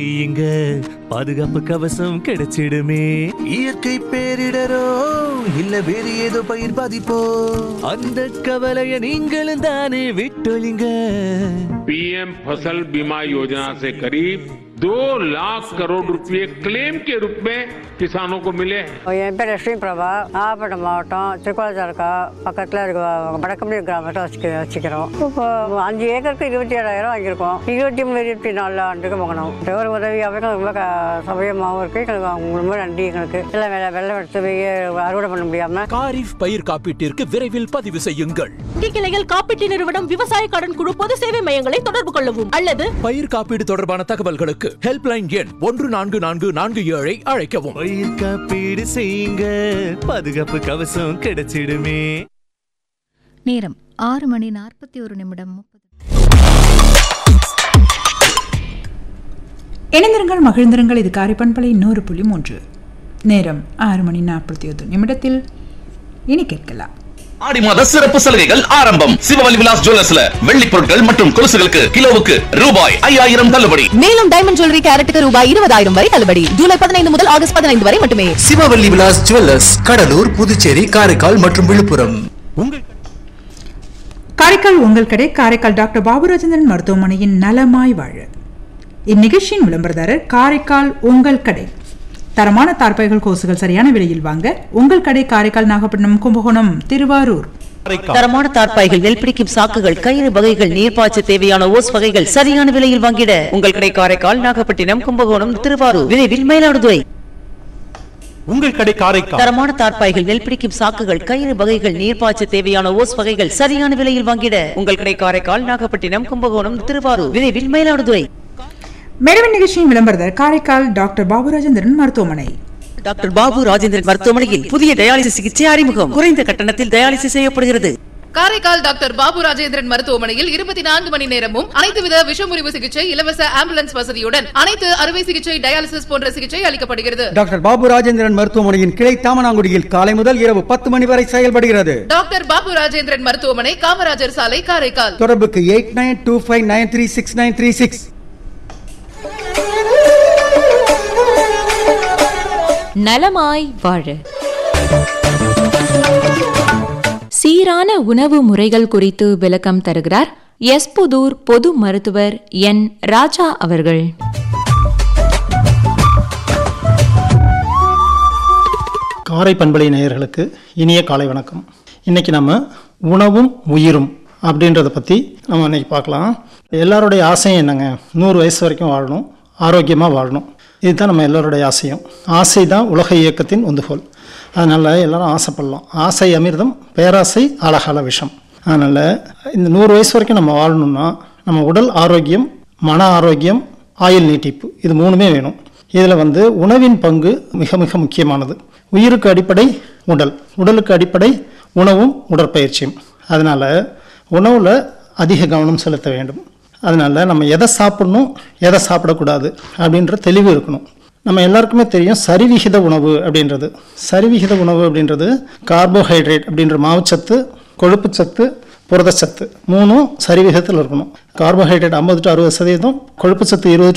இங்க பாதுகாப்பு கவசம் கிடைச்சிடுமே இயற்கை பேரிடரோ இல்ல வேறு ஏதோ பயிர் பாதிப்போ அந்த கவலைய நீங்களும் தானே விட்டொழிங்க पीएम फसल बीमा योजना से करीब दो लाख करोड़ रुपए क्लेम के रूप में किसानों को मिले हैं என் பேர் லட்சுமி பிரபா நாகப்பட்டினம் மாவட்டம் திருக்கோளத்தாலுக்கா பக்கத்தில் இருக்க வடக்கம்பி கிராமத்தை வச்சுக்க வச்சுக்கிறோம் இப்போ அஞ்சு ஏக்கருக்கு இருபத்தி ஏழாயிரம் வாங்கியிருக்கோம் இருபத்தி மூணு இருபத்தி நாலு ஆண்டுக்கு வாங்கினோம் ஒரு உதவியாகவே எங்களுக்கு ரொம்ப க சௌகரியமாகவும் இருக்குது எங்களுக்கு அவங்க ரொம்ப நன்றி எங்களுக்கு எல்லாம் வெள்ளம் வெள்ளம் எடுத்து போய் அறுவடை பண்ண முடியாமல் காரிஃப் பயிர் காப்பீட்டிற்கு விரைவில் பதிவு செய்யுங்கள் கிளைகள் காப்பீட்டு நிறுவனம் விவசாய கடன் குழு பொது சேவை மையங்களை தொடர்பு கொள்ளவும் அல்லது பயிர் காப்பீடு தொடர்பான தகவல்களுக்கு ஹெல்ப்லைன் எண் ஒன்று நான்கு நான்கு நான்கு ஏழை அழைக்கவும் பயிர் காப்பீடு செய்யுங்க பாதுகாப்பு கவசம் கிடைச்சிடுமே நேரம் ஆறு மணி நாற்பத்தி ஒரு நிமிடம் முப்பது இணைந்திருங்கள் மகிழ்ந்திருங்கள் இது காரைப்பண்பலை நூறு புள்ளி மூன்று நேரம் ஆறு மணி நாற்பத்தி ஒரு நிமிடத்தில் இனி கேட்கலாம் ஆடி மாத சிறப்பு சலுகைகள் ஆரம்பம் சிவவலி விலாஸ் ஜுவல்லர்ஸ்ல வெள்ளி பொருட்கள் மற்றும் கொலுசுகளுக்கு கிலோவுக்கு ரூபாய் ஐயாயிரம் தள்ளுபடி மேலும் டைமண்ட் ஜுவல்லரி கேரட்டுக்கு ரூபாய் இருபதாயிரம் வரை தள்ளுபடி ஜூலை பதினைந்து முதல் ஆகஸ்ட் பதினைந்து வரை மட்டுமே சிவவல்லி விலாஸ் ஜுவல்லர்ஸ் கடலூர் புதுச்சேரி காரைக்கால் மற்றும் விழுப்புரம் காரைக்கால் உங்கள் கடை காரைக்கால் டாக்டர் பாபுராஜேந்திரன் மருத்துவமனையின் நலமாய் வாழ இந்நிகழ்ச்சியின் விளம்பரதாரர் காரைக்கால் உங்கள் கடை தரமான தார்பாய்கள் கோசுகள் சரியான விலையில் வாங்க உங்கள் கடை காரைக்கால் நாகப்பட்டினம் கும்பகோணம் திருவாரூர் தரமான தார்ப்பாய்கள் நெல்பிடிக்கும் சாக்குகள் கயிறு வகைகள் நீர்ப்பாய்ச்ச தேவையான ஓஸ் வகைகள் சரியான விலையில் வாங்கிட உங்கள் கடை காரைக்கால் நாகப்பட்டினம் கும்பகோணம் திருவாரூர் விரைவில் மயிலாடுதுறை உங்கள் கடை காரைக்கால் தரமான தார்ப்பாய்கள் நெல்பிடிக்கும் சாக்குகள் கயிறு வகைகள் நீர்ப்பாய்ச்ச தேவையான ஓஸ் வகைகள் சரியான விலையில் வாங்கிட உங்கள் கடை காரைக்கால் நாகப்பட்டினம் கும்பகோணம் திருவாரூர் விரைவில் மயிலாடுதுறை மேலும் நிகழ்ச்சியின் விளம்பரதாரர் காரைக்கால் டாக்டர் பாபுராஜேந்திரன் மருத்துவமனை டாக்டர் பாபு ராஜேந்திரன் மருத்துவமனையில் புதிய டயாலிசிஸ் சிகிச்சை அறிமுகம் குறைந்த கட்டணத்தில் டயாலிசிஸ் செய்யப்படுகிறது காரைக்கால் டாக்டர் பாபு ராஜேந்திரன் மருத்துவமனையில் இருபத்தி நான்கு மணி நேரமும் அனைத்து வித விஷமுறிவு சிகிச்சை இலவச ஆம்புலன்ஸ் வசதியுடன் அனைத்து அறுவை சிகிச்சை டயாலிசிஸ் போன்ற சிகிச்சை அளிக்கப்படுகிறது டாக்டர் பாபு ராஜேந்திரன் மருத்துவமனையின் கிளை தாமனாங்குடியில் காலை முதல் இரவு பத்து மணி வரை செயல்படுகிறது டாக்டர் பாபு ராஜேந்திரன் மருத்துவமனை காமராஜர் சாலை காரைக்கால் தொடர்புக்கு eight nine two five nine three six nine three six நலமாய் வாழ சீரான உணவு முறைகள் குறித்து விளக்கம் தருகிறார் எஸ்புதூர் பொது மருத்துவர் என் ராஜா அவர்கள் காரை பண்பலை நேயர்களுக்கு இனிய காலை வணக்கம் இன்னைக்கு நம்ம உணவும் உயிரும் அப்படின்றத பற்றி நம்ம இன்னைக்கு பார்க்கலாம் எல்லாருடைய ஆசையும் என்னங்க நூறு வயசு வரைக்கும் வாழணும் ஆரோக்கியமாக வாழணும் இதுதான் நம்ம எல்லாருடைய ஆசையும் ஆசை தான் உலக இயக்கத்தின் உந்துகோல் அதனால் எல்லாரும் ஆசைப்படலாம் ஆசை அமிர்தம் பேராசை அழகால விஷம் அதனால் இந்த நூறு வயசு வரைக்கும் நம்ம வாழணும்னா நம்ம உடல் ஆரோக்கியம் மன ஆரோக்கியம் ஆயுள் நீட்டிப்பு இது மூணுமே வேணும் இதில் வந்து உணவின் பங்கு மிக மிக முக்கியமானது உயிருக்கு அடிப்படை உடல் உடலுக்கு அடிப்படை உணவும் உடற்பயிற்சியும் அதனால் உணவில் அதிக கவனம் செலுத்த வேண்டும் அதனால் நம்ம எதை சாப்பிடணும் எதை சாப்பிடக்கூடாது அப்படின்ற தெளிவு இருக்கணும் நம்ம எல்லாருக்குமே தெரியும் சரிவிகித உணவு அப்படின்றது சரிவிகித உணவு அப்படின்றது கார்போஹைட்ரேட் அப்படின்ற மாவுச்சத்து கொழுப்புச்சத்து புரதச்சத்து மூணும் சரிவிகிதத்தில் இருக்கணும் கார்போஹைட்ரேட் ஐம்பது டு அறுபது சதவீதம் கொழுப்புச்சத்து இருபது